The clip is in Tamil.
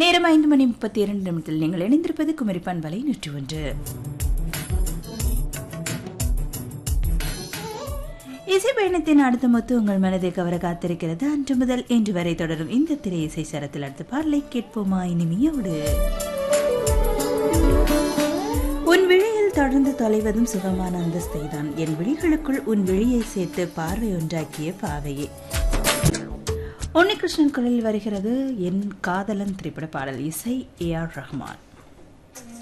நேரம் ஐந்து மணி முப்பத்தி இரண்டு நிமிடத்தில் நீங்கள் இணைந்திருப்பது குமரி பண்பலை நூற்றி ஒன்று இசை பயணத்தின் அடுத்த மொத்து உங்கள் மனதை கவர காத்திருக்கிறது அன்று முதல் இன்று வரை தொடரும் இந்த திரை இசை சரத்தில் அடுத்த பாடலை கேட்போமா இனிமையோடு உன் விழியில் தொடர்ந்து தொலைவதும் சுகமான அந்தஸ்தை தான் என் விழிகளுக்குள் உன் விழியை சேர்த்து பார்வை ஒன்றாக்கிய பாவையே உன்னிகிருஷ்ணன் குரலில் வருகிறது என் காதலன் திரைப்பட பாடல் இசை ஏ ஆர் ரஹ்மான்